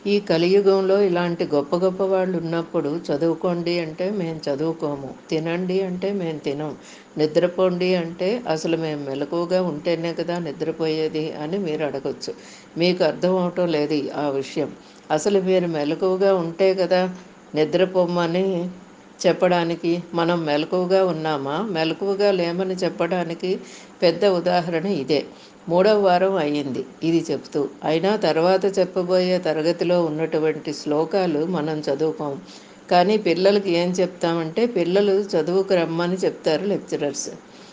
ఈ కలియుగంలో ఇలాంటి గొప్ప గొప్ప వాళ్ళు ఉన్నప్పుడు చదువుకోండి అంటే మేము చదువుకోము తినండి అంటే మేము తినం నిద్రపోండి అంటే అసలు మేము మెలకువగా ఉంటేనే కదా నిద్రపోయేది అని మీరు అడగచ్చు మీకు అర్థం అవటం లేదు ఆ విషయం అసలు మీరు మెలకువగా ఉంటే కదా నిద్రపోమ్మని చెప్పడానికి మనం మెలకువగా ఉన్నామా మెలకువగా లేమని చెప్పడానికి పెద్ద ఉదాహరణ ఇదే మూడవ వారం అయ్యింది ఇది చెప్తూ అయినా తర్వాత చెప్పబోయే తరగతిలో ఉన్నటువంటి శ్లోకాలు మనం చదువుకోం కానీ పిల్లలకి ఏం చెప్తామంటే పిల్లలు చదువుకు రమ్మని చెప్తారు లెక్చరర్స్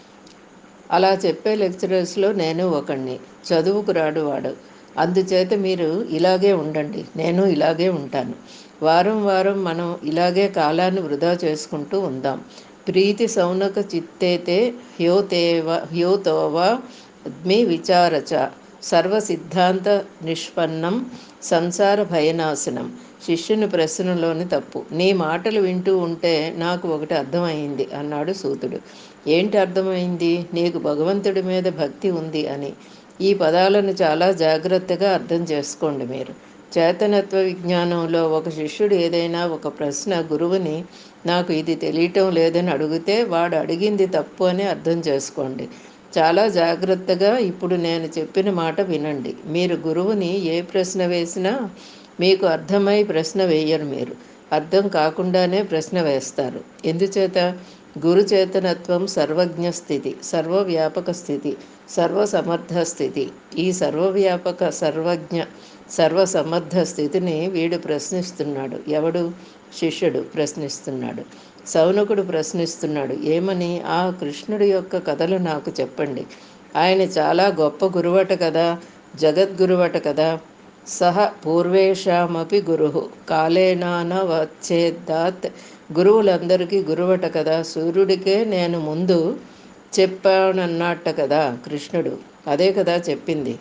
అలా చెప్పే లెక్చరర్స్లో నేను ఒకడిని చదువుకు రాడు వాడు అందుచేత మీరు ఇలాగే ఉండండి నేను ఇలాగే ఉంటాను వారం వారం మనం ఇలాగే కాలాన్ని వృధా చేసుకుంటూ ఉందాం ప్రీతి సౌనక చిత్తేతే హ్యోతేవ హ్యోతోవ మీ విచారచ సర్వసిద్ధాంత నిష్పన్నం సంసార భయనాశనం శిష్యుని ప్రశ్నలోని తప్పు నీ మాటలు వింటూ ఉంటే నాకు ఒకటి అర్థమైంది అన్నాడు సూతుడు ఏంటి అర్థమైంది నీకు భగవంతుడి మీద భక్తి ఉంది అని ఈ పదాలను చాలా జాగ్రత్తగా అర్థం చేసుకోండి మీరు చేతనత్వ విజ్ఞానంలో ఒక శిష్యుడు ఏదైనా ఒక ప్రశ్న గురువుని నాకు ఇది తెలియటం లేదని అడిగితే వాడు అడిగింది తప్పు అని అర్థం చేసుకోండి చాలా జాగ్రత్తగా ఇప్పుడు నేను చెప్పిన మాట వినండి మీరు గురువుని ఏ ప్రశ్న వేసినా మీకు అర్థమై ప్రశ్న వేయరు మీరు అర్థం కాకుండానే ప్రశ్న వేస్తారు ఎందుచేత గురుచేతనత్వం సర్వజ్ఞ స్థితి సర్వవ్యాపక స్థితి సర్వసమర్థ స్థితి ఈ సర్వవ్యాపక సర్వజ్ఞ సర్వసమర్థ స్థితిని వీడు ప్రశ్నిస్తున్నాడు ఎవడు శిష్యుడు ప్రశ్నిస్తున్నాడు సౌనకుడు ప్రశ్నిస్తున్నాడు ఏమని ఆ కృష్ణుడి యొక్క కథలు నాకు చెప్పండి ఆయన చాలా గొప్ప గురువట కదా జగద్గురువట కదా సహ పూర్వేషామపి గురు కాలేనాన వచ్చేద్దాత్ గురువులందరికీ గురువట కదా సూర్యుడికే నేను ముందు చెప్పానన్నట్ట కదా కృష్ణుడు అదే కదా చెప్పింది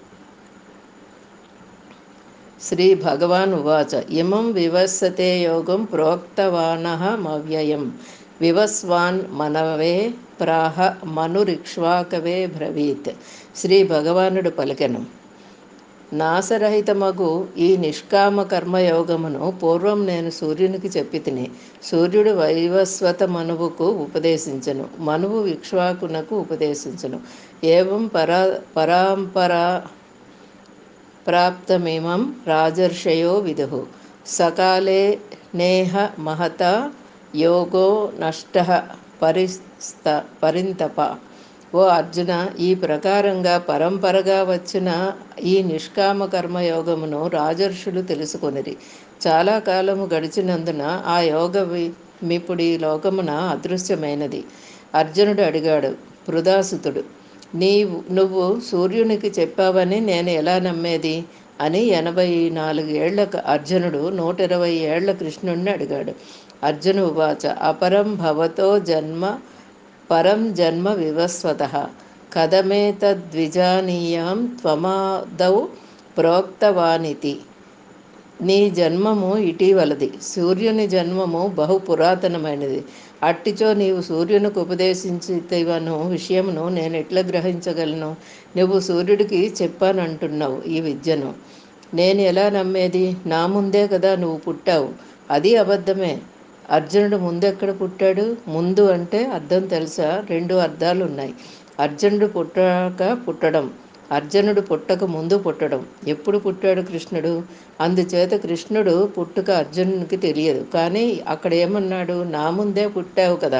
శ్రీ భగవాన్ ఉవాచ ఇమం వివస్సతే యోగం ప్రోక్తవానహమవ్యయం వివస్వాన్ మనవే ప్రాహ మనురిక్ష్వాకవే బ్రవీత్ శ్రీ భగవానుడు పలికెను నాశరహితమగు ఈ నిష్కామ కర్మయోగమును పూర్వం నేను సూర్యునికి చెప్పి తిని సూర్యుడు వైవస్వత మనువుకు ఉపదేశించను మనువు విక్ష్వాకునకు ఉపదేశించను ఏవం పరా పరాంపరా ప్రాప్తమిమం రాజర్షయో విదుహు సకాలే నేహ మహత యోగో నష్ట పరిస్త పరింతప ఓ అర్జున ఈ ప్రకారంగా పరంపరగా వచ్చిన ఈ నిష్కామ కర్మయోగమును రాజర్షులు తెలుసుకొనిరి చాలా కాలము గడిచినందున ఆ యోగ విమిపుడి లోకమున అదృశ్యమైనది అర్జునుడు అడిగాడు పృదాసుతుడు నీవు నువ్వు సూర్యునికి చెప్పావని నేను ఎలా నమ్మేది అని ఎనభై నాలుగు ఏళ్ల అర్జునుడు నూట ఇరవై ఏళ్ల కృష్ణుడిని అడిగాడు అర్జును ఉవాచ అపరం భవతో జన్మ పరం జన్మ వివస్వత కథమేతద్విజానీయాం త్వమాదౌ ప్రోక్తవానితి నీ జన్మము ఇటీవలది సూర్యుని జన్మము బహు పురాతనమైనది అట్టిచో నీవు సూర్యునికి ఉపదేశించితేవను విషయమును నేను ఎట్లా గ్రహించగలను నువ్వు సూర్యుడికి చెప్పానంటున్నావు ఈ విద్యను నేను ఎలా నమ్మేది నా ముందే కదా నువ్వు పుట్టావు అది అబద్ధమే అర్జునుడు ముందెక్కడ పుట్టాడు ముందు అంటే అర్థం తెలుసా రెండు అర్థాలు ఉన్నాయి అర్జునుడు పుట్టాక పుట్టడం అర్జునుడు పుట్టక ముందు పుట్టడం ఎప్పుడు పుట్టాడు కృష్ణుడు అందుచేత కృష్ణుడు పుట్టుక అర్జునునికి తెలియదు కానీ అక్కడ ఏమన్నాడు నా ముందే పుట్టావు కదా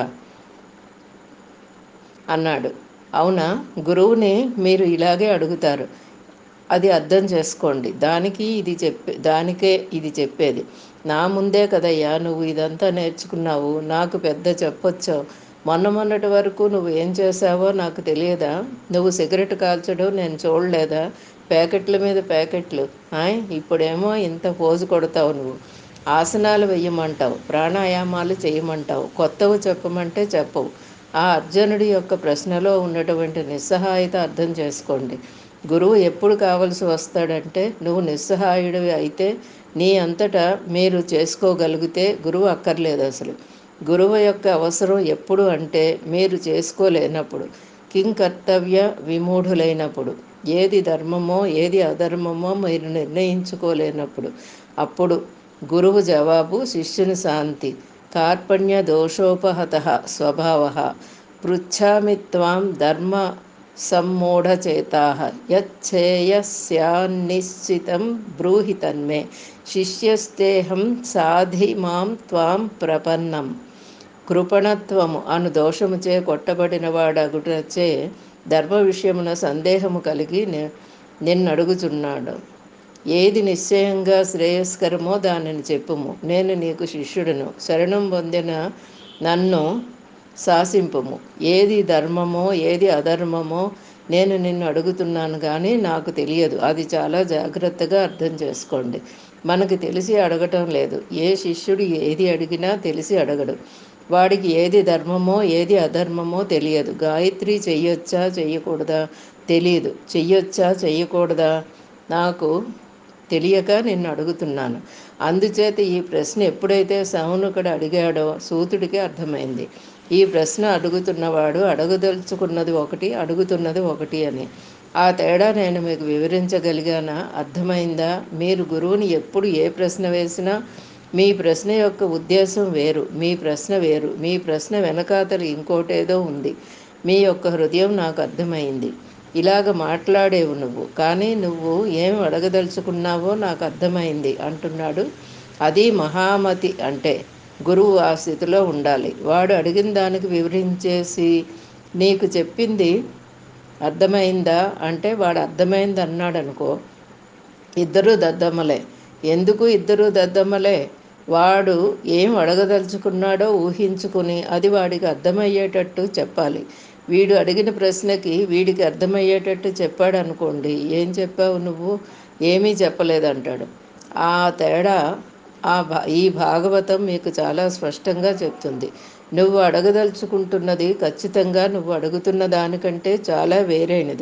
అన్నాడు అవునా గురువుని మీరు ఇలాగే అడుగుతారు అది అర్థం చేసుకోండి దానికి ఇది చెప్పే దానికే ఇది చెప్పేది నా ముందే కదయ్యా నువ్వు ఇదంతా నేర్చుకున్నావు నాకు పెద్ద చెప్పొచ్చావు మొన్న మొన్నటి వరకు నువ్వు ఏం చేసావో నాకు తెలియదా నువ్వు సిగరెట్ కాల్చడం నేను చూడలేదా ప్యాకెట్ల మీద ప్యాకెట్లు ఆయ్ ఇప్పుడేమో ఇంత పోజు కొడతావు నువ్వు ఆసనాలు వెయ్యమంటావు ప్రాణాయామాలు చేయమంటావు కొత్తవి చెప్పమంటే చెప్పవు ఆ అర్జునుడి యొక్క ప్రశ్నలో ఉన్నటువంటి నిస్సహాయత అర్థం చేసుకోండి గురువు ఎప్పుడు కావలసి వస్తాడంటే నువ్వు నిస్సహాయుడివి అయితే నీ అంతటా మీరు చేసుకోగలిగితే గురువు అక్కర్లేదు అసలు గురువు యొక్క అవసరం ఎప్పుడు అంటే మీరు చేసుకోలేనప్పుడు కిం కర్తవ్య విమూఢులైనప్పుడు ఏది ధర్మమో ఏది అధర్మమో మీరు నిర్ణయించుకోలేనప్పుడు అప్పుడు గురువు జవాబు శిష్యుని శాంతి కార్పణ్య దోషోపహత స్వభావ పృచ్ఛామి త్వాం ధర్మ సమ్మూఢచేతా యచ్చేయస్యాన్నిశ్చితం బ్రూహి తన్మే శిష్యస్తేహం సాధి మాం త్వాం ప్రపన్నం కృపణత్వము అను దోషముచే కొట్టబడిన వాడగుటచే ధర్మ విషయమున సందేహము కలిగి నిన్నడుగుచున్నాడు ఏది నిశ్చయంగా శ్రేయస్కరమో దానిని చెప్పుము నేను నీకు శిష్యుడను శరణం పొందిన నన్ను శాసింపుము ఏది ధర్మమో ఏది అధర్మమో నేను నిన్ను అడుగుతున్నాను కానీ నాకు తెలియదు అది చాలా జాగ్రత్తగా అర్థం చేసుకోండి మనకి తెలిసి అడగటం లేదు ఏ శిష్యుడు ఏది అడిగినా తెలిసి అడగడు వాడికి ఏది ధర్మమో ఏది అధర్మమో తెలియదు గాయత్రి చెయ్యొచ్చా చెయ్యకూడదా తెలియదు చెయ్యొచ్చా చెయ్యకూడదా నాకు తెలియక నిన్ను అడుగుతున్నాను అందుచేత ఈ ప్రశ్న ఎప్పుడైతే సౌనుకుడు అడిగాడో సూతుడికి అర్థమైంది ఈ ప్రశ్న అడుగుతున్నవాడు అడగదలుచుకున్నది ఒకటి అడుగుతున్నది ఒకటి అని ఆ తేడా నేను మీకు వివరించగలిగానా అర్థమైందా మీరు గురువుని ఎప్పుడు ఏ ప్రశ్న వేసినా మీ ప్రశ్న యొక్క ఉద్దేశం వేరు మీ ప్రశ్న వేరు మీ ప్రశ్న వెనకాతలు ఇంకోటేదో ఉంది మీ యొక్క హృదయం నాకు అర్థమైంది ఇలాగ మాట్లాడేవు నువ్వు కానీ నువ్వు ఏం అడగదలుచుకున్నావో నాకు అర్థమైంది అంటున్నాడు అది మహామతి అంటే గురువు ఆ స్థితిలో ఉండాలి వాడు అడిగిన దానికి వివరించేసి నీకు చెప్పింది అర్థమైందా అంటే వాడు అర్థమైంది అన్నాడు అనుకో ఇద్దరు దద్దమ్మలే ఎందుకు ఇద్దరు దద్దమ్మలే వాడు ఏం అడగదలుచుకున్నాడో ఊహించుకుని అది వాడికి అర్థమయ్యేటట్టు చెప్పాలి వీడు అడిగిన ప్రశ్నకి వీడికి అర్థమయ్యేటట్టు చెప్పాడు అనుకోండి ఏం చెప్పావు నువ్వు ఏమీ చెప్పలేదంటాడు ఆ తేడా ఆ భా ఈ భాగవతం మీకు చాలా స్పష్టంగా చెప్తుంది నువ్వు అడగదలుచుకుంటున్నది ఖచ్చితంగా నువ్వు అడుగుతున్న దానికంటే చాలా వేరైనది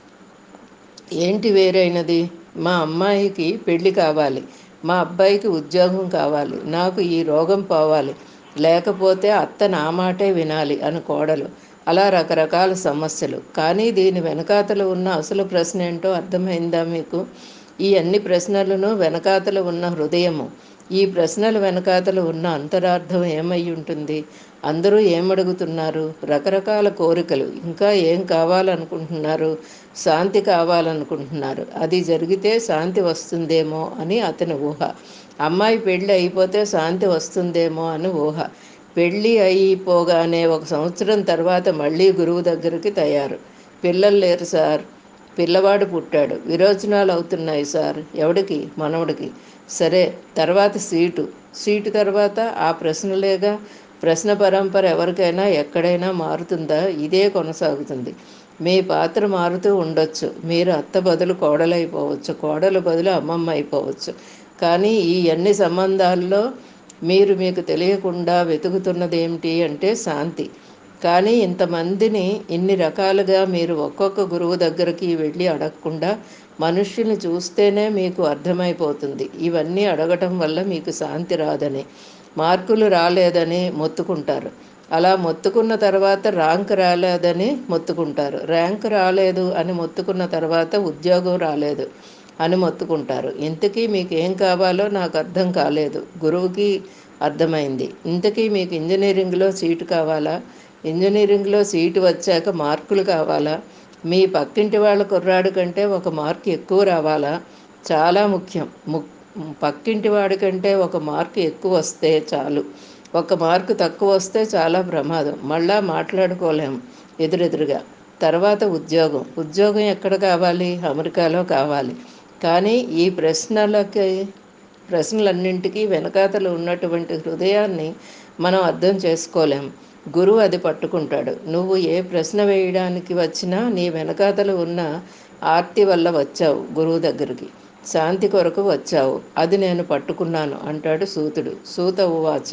ఏంటి వేరైనది మా అమ్మాయికి పెళ్ళి కావాలి మా అబ్బాయికి ఉద్యోగం కావాలి నాకు ఈ రోగం పోవాలి లేకపోతే అత్త నా మాటే వినాలి అని కోడలు అలా రకరకాల సమస్యలు కానీ దీని వెనకాతలు ఉన్న అసలు ప్రశ్న ఏంటో అర్థమైందా మీకు ఈ అన్ని ప్రశ్నలను వెనకాతలు ఉన్న హృదయము ఈ ప్రశ్నల వెనకాతలు ఉన్న అంతరార్థం ఏమై ఉంటుంది అందరూ ఏమడుగుతున్నారు రకరకాల కోరికలు ఇంకా ఏం కావాలనుకుంటున్నారు శాంతి కావాలనుకుంటున్నారు అది జరిగితే శాంతి వస్తుందేమో అని అతని ఊహ అమ్మాయి పెళ్ళి అయిపోతే శాంతి వస్తుందేమో అని ఊహ పెళ్ళి అయిపోగానే ఒక సంవత్సరం తర్వాత మళ్ళీ గురువు దగ్గరికి తయారు పిల్లలు లేరు సార్ పిల్లవాడు పుట్టాడు విరోచనాలు అవుతున్నాయి సార్ ఎవడికి మనవడికి సరే తర్వాత సీటు సీటు తర్వాత ఆ ప్రశ్నలేగా ప్రశ్న పరంపర ఎవరికైనా ఎక్కడైనా మారుతుందా ఇదే కొనసాగుతుంది మీ పాత్ర మారుతూ ఉండొచ్చు మీరు అత్త బదులు కోడలైపోవచ్చు కోడలు బదులు అమ్మమ్మ అయిపోవచ్చు కానీ ఈ అన్ని సంబంధాల్లో మీరు మీకు తెలియకుండా వెతుకుతున్నది ఏమిటి అంటే శాంతి కానీ ఇంతమందిని ఇన్ని రకాలుగా మీరు ఒక్కొక్క గురువు దగ్గరికి వెళ్ళి అడగకుండా మనుష్యుని చూస్తేనే మీకు అర్థమైపోతుంది ఇవన్నీ అడగటం వల్ల మీకు శాంతి రాదని మార్కులు రాలేదని మొత్తుకుంటారు అలా మొత్తుకున్న తర్వాత ర్యాంక్ రాలేదని మొత్తుకుంటారు ర్యాంక్ రాలేదు అని మొత్తుకున్న తర్వాత ఉద్యోగం రాలేదు అని మొత్తుకుంటారు ఇంతకీ మీకు ఏం కావాలో నాకు అర్థం కాలేదు గురువుకి అర్థమైంది ఇంతకీ మీకు ఇంజనీరింగ్లో సీటు కావాలా ఇంజనీరింగ్లో సీటు వచ్చాక మార్కులు కావాలా మీ పక్కింటి వాళ్ళ కుర్రాడు కంటే ఒక మార్క్ ఎక్కువ రావాలా చాలా ముఖ్యం ము పక్కింటి వాడి కంటే ఒక మార్కు ఎక్కువ వస్తే చాలు ఒక మార్కు తక్కువ వస్తే చాలా ప్రమాదం మళ్ళా మాట్లాడుకోలేము ఎదురెదురుగా తర్వాత ఉద్యోగం ఉద్యోగం ఎక్కడ కావాలి అమెరికాలో కావాలి కానీ ఈ ప్రశ్నలకి ప్రశ్నలన్నింటికీ వెనకాతలు ఉన్నటువంటి హృదయాన్ని మనం అర్థం చేసుకోలేం గురువు అది పట్టుకుంటాడు నువ్వు ఏ ప్రశ్న వేయడానికి వచ్చినా నీ వెనకాతలు ఉన్న ఆర్తి వల్ల వచ్చావు గురువు దగ్గరికి శాంతి కొరకు వచ్చావు అది నేను పట్టుకున్నాను అంటాడు సూతుడు సూత ఉవాచ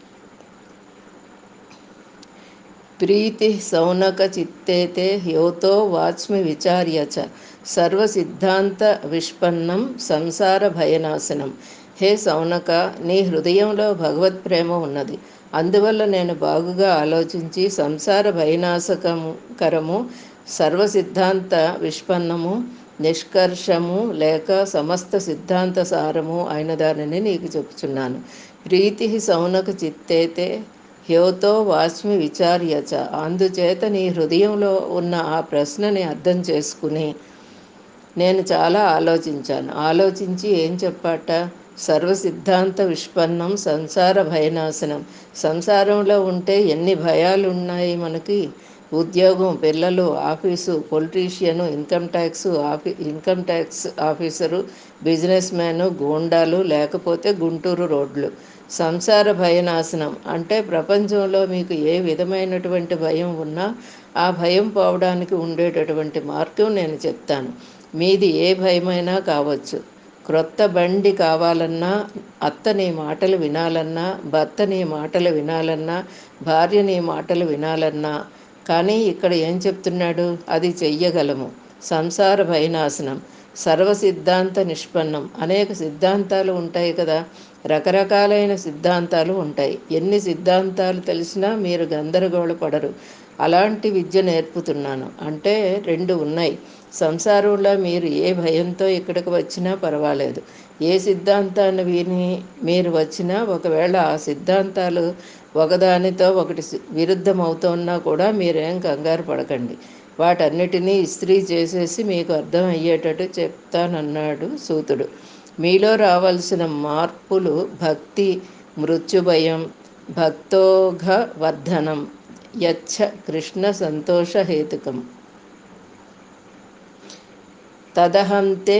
ప్రీతి సౌనక చిత్తేతే యోతో వాచ్మి విచార్య చ సర్వసిద్ధాంత విష్పన్నం సంసార భయనాశనం హే సౌనక నీ హృదయంలో భగవత్ ప్రేమ ఉన్నది అందువల్ల నేను బాగుగా ఆలోచించి సంసార భయనాశకము కరము సర్వసిద్ధాంత విష్పన్నము నిష్కర్షము లేక సమస్త సిద్ధాంత సారము అయిన దానిని నీకు చెప్తున్నాను ప్రీతి సౌనక చిత్తేతే హ్యోతో వాస్మి విచార్యచ అందుచేత నీ హృదయంలో ఉన్న ఆ ప్రశ్నని అర్థం చేసుకుని నేను చాలా ఆలోచించాను ఆలోచించి ఏం చెప్పాట సర్వసిద్ధాంత విష్పన్నం సంసార భయనాశనం సంసారంలో ఉంటే ఎన్ని భయాలు ఉన్నాయి మనకి ఉద్యోగం పిల్లలు office politician income tax office income tax officer business man గూండాలు లేకపోతే గుంటూరు రోడ్లు సంసార భయనాశనం అంటే ప్రపంచంలో మీకు ఏ విధమైనటువంటి భయం ఉన్నా ఆ భయం పోవడానికి ఉండేటటువంటి మార్గం నేను చెప్తాను మీది ఏ భయమైనా కావచ్చు క్రొత్త బండి కావాలన్నా అత్త నీ మాటలు వినాలన్నా భర్త నీ మాటలు వినాలన్నా భార్య నీ మాటలు వినాలన్నా కానీ ఇక్కడ ఏం చెప్తున్నాడు అది చెయ్యగలము సంసార భయనాశనం సర్వసిద్ధాంత నిష్పన్నం అనేక సిద్ధాంతాలు ఉంటాయి కదా రకరకాలైన సిద్ధాంతాలు ఉంటాయి ఎన్ని సిద్ధాంతాలు తెలిసినా మీరు గందరగోళ పడరు అలాంటి విద్య నేర్పుతున్నాను అంటే రెండు ఉన్నాయి సంసారంలో మీరు ఏ భయంతో ఇక్కడికి వచ్చినా పర్వాలేదు ఏ సిద్ధాంతాన్ని విని మీరు వచ్చినా ఒకవేళ ఆ సిద్ధాంతాలు ఒకదానితో ఒకటి విరుద్ధం అవుతున్నా కూడా మీరేం కంగారు పడకండి వాటన్నిటినీ ఇస్త్రీ చేసేసి మీకు అర్థం అయ్యేటట్టు చెప్తానన్నాడు సూతుడు మీలో రావాల్సిన మార్పులు భక్తి మృత్యుభయం భక్తోఘ వర్ధనం యచ్చ కృష్ణ సంతోషహేతుకం తదహంతే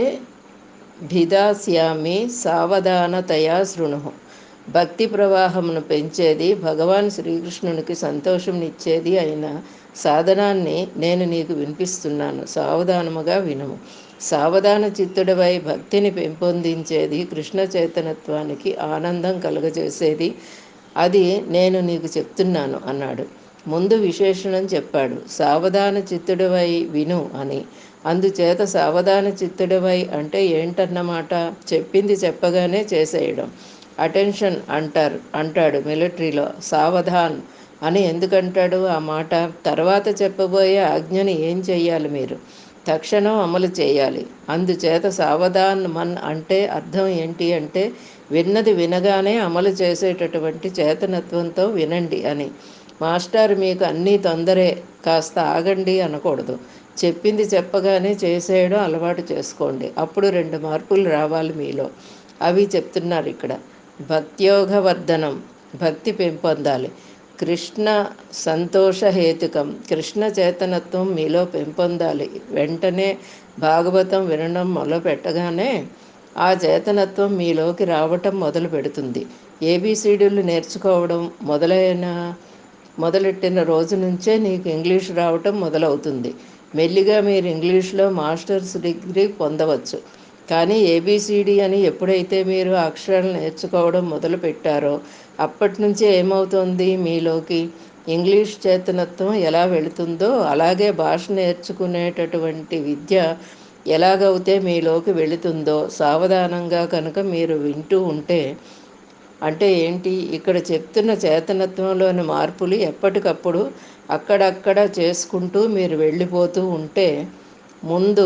భిదాస్యామి సావధానతయా శృణు భక్తి ప్రవాహమును పెంచేది భగవాన్ శ్రీకృష్ణునికి సంతోషంనిచ్చేది అయిన సాధనాన్ని నేను నీకు వినిపిస్తున్నాను సావధానముగా వినుము సావధాన చిత్తుడవై భక్తిని పెంపొందించేది కృష్ణ చైతన్యత్వానికి ఆనందం కలుగజేసేది అది నేను నీకు చెప్తున్నాను అన్నాడు ముందు విశేషణం చెప్పాడు సావధాన చిత్తుడవై విను అని అందుచేత సావధాన చిత్తుడవై అంటే ఏంటన్నమాట చెప్పింది చెప్పగానే చేసేయడం అటెన్షన్ అంటారు అంటాడు మిలిటరీలో సావధాన్ అని ఎందుకంటాడు ఆ మాట తర్వాత చెప్పబోయే ఆజ్ఞని ఏం చెయ్యాలి మీరు తక్షణం అమలు చేయాలి అందుచేత సావధాన్ మన్ అంటే అర్థం ఏంటి అంటే విన్నది వినగానే అమలు చేసేటటువంటి చేతనత్వంతో వినండి అని మాస్టర్ మీకు అన్నీ తొందరే కాస్త ఆగండి అనకూడదు చెప్పింది చెప్పగానే చేసేయడం అలవాటు చేసుకోండి అప్పుడు రెండు మార్పులు రావాలి మీలో అవి చెప్తున్నారు ఇక్కడ భక్త్యోగవర్ధనం భక్తి పెంపొందాలి కృష్ణ సంతోషహేతుకం కృష్ణ చేతనత్వం మీలో పెంపొందాలి వెంటనే భాగవతం వినడం మొదలు పెట్టగానే ఆ చేతనత్వం మీలోకి రావటం మొదలు పెడుతుంది ఏబిసిడీలు నేర్చుకోవడం మొదలైన మొదలెట్టిన రోజు నుంచే నీకు ఇంగ్లీష్ రావటం మొదలవుతుంది మెల్లిగా మీరు ఇంగ్లీష్లో మాస్టర్స్ డిగ్రీ పొందవచ్చు కానీ ఏబిసిడి అని ఎప్పుడైతే మీరు అక్షరాలు నేర్చుకోవడం మొదలు పెట్టారో అప్పటి నుంచి ఏమవుతుంది మీలోకి ఇంగ్లీష్ చేతనత్వం ఎలా వెళుతుందో అలాగే భాష నేర్చుకునేటటువంటి విద్య ఎలాగైతే మీలోకి వెళుతుందో సావధానంగా కనుక మీరు వింటూ ఉంటే అంటే ఏంటి ఇక్కడ చెప్తున్న చేతనత్వంలోని మార్పులు ఎప్పటికప్పుడు అక్కడక్కడ చేసుకుంటూ మీరు వెళ్ళిపోతూ ఉంటే ముందు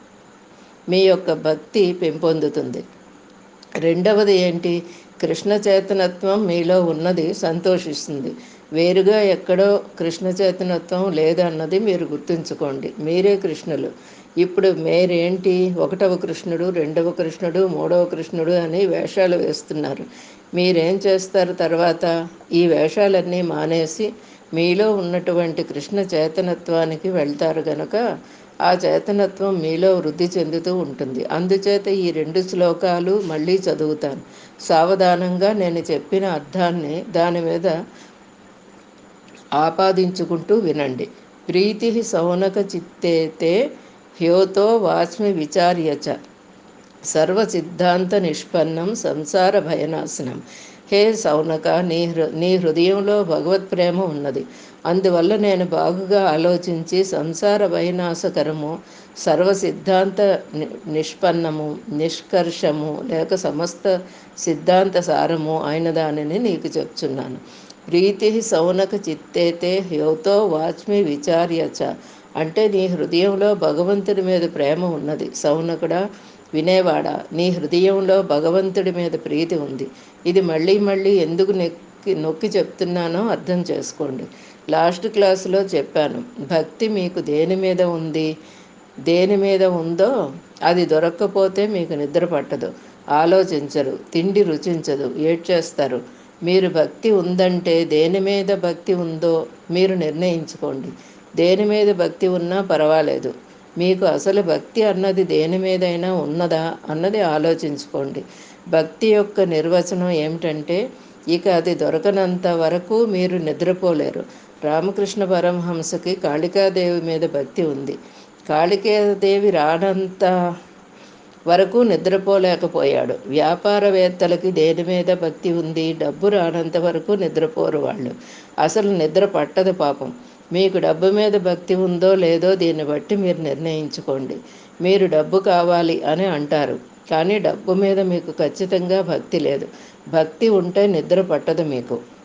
మీ యొక్క భక్తి పెంపొందుతుంది రెండవది ఏంటి కృష్ణ చేతనత్వం మీలో ఉన్నది సంతోషిస్తుంది వేరుగా ఎక్కడో కృష్ణ చేతనత్వం లేదన్నది మీరు గుర్తుంచుకోండి మీరే కృష్ణులు ఇప్పుడు మీరేంటి ఒకటవ కృష్ణుడు రెండవ కృష్ణుడు మూడవ కృష్ణుడు అని వేషాలు వేస్తున్నారు మీరేం చేస్తారు తర్వాత ఈ వేషాలన్నీ మానేసి మీలో ఉన్నటువంటి కృష్ణ చేతనత్వానికి వెళ్తారు గనక ఆ చేతనత్వం మీలో వృద్ధి చెందుతూ ఉంటుంది అందుచేత ఈ రెండు శ్లోకాలు మళ్ళీ చదువుతాను సావధానంగా నేను చెప్పిన అర్థాన్ని దాని మీద ఆపాదించుకుంటూ వినండి ప్రీతి సౌనక చిత్తేతే హ్యోతో వాస్మి విచార్యచ సర్వసిద్ధాంత నిష్పన్నం సంసార భయనాశనం హే సౌనక నీ హృ నీ హృదయంలో భగవత్ ప్రేమ ఉన్నది అందువల్ల నేను బాగుగా ఆలోచించి సంసార భయనాశకరము సర్వసిద్ధాంత ని నిష్పన్నము నిష్కర్షము లేక సమస్త సిద్ధాంత సారము అయిన దానిని నీకు చెప్తున్నాను ప్రీతి సౌనక చిత్తేతే హ్యోతో వాచ్మి విచార్యచ అంటే నీ హృదయంలో భగవంతుడి మీద ప్రేమ ఉన్నది సౌనకుడా వినేవాడా నీ హృదయంలో భగవంతుడి మీద ప్రీతి ఉంది ఇది మళ్ళీ మళ్ళీ ఎందుకు నొక్కి నొక్కి చెప్తున్నానో అర్థం చేసుకోండి లాస్ట్ క్లాసులో చెప్పాను భక్తి మీకు దేని మీద ఉంది దేని మీద ఉందో అది దొరక్కపోతే మీకు నిద్ర పట్టదు ఆలోచించరు తిండి రుచించదు ఏడ్చేస్తారు మీరు భక్తి ఉందంటే దేని మీద భక్తి ఉందో మీరు నిర్ణయించుకోండి దేని మీద భక్తి ఉన్నా పర్వాలేదు మీకు అసలు భక్తి అన్నది దేని మీదైనా ఉన్నదా అన్నది ఆలోచించుకోండి భక్తి యొక్క నిర్వచనం ఏమిటంటే ఇక అది దొరకనంత వరకు మీరు నిద్రపోలేరు రామకృష్ణ పరమహంసకి కాళికాదేవి మీద భక్తి ఉంది కాళికాదేవి రానంత వరకు నిద్రపోలేకపోయాడు వ్యాపారవేత్తలకి దేని మీద భక్తి ఉంది డబ్బు రానంత వరకు నిద్రపోరు వాళ్ళు అసలు నిద్ర పట్టదు పాపం మీకు డబ్బు మీద భక్తి ఉందో లేదో దీన్ని బట్టి మీరు నిర్ణయించుకోండి మీరు డబ్బు కావాలి అని అంటారు కానీ డబ్బు మీద మీకు ఖచ్చితంగా భక్తి లేదు భక్తి ఉంటే నిద్ర పట్టదు మీకు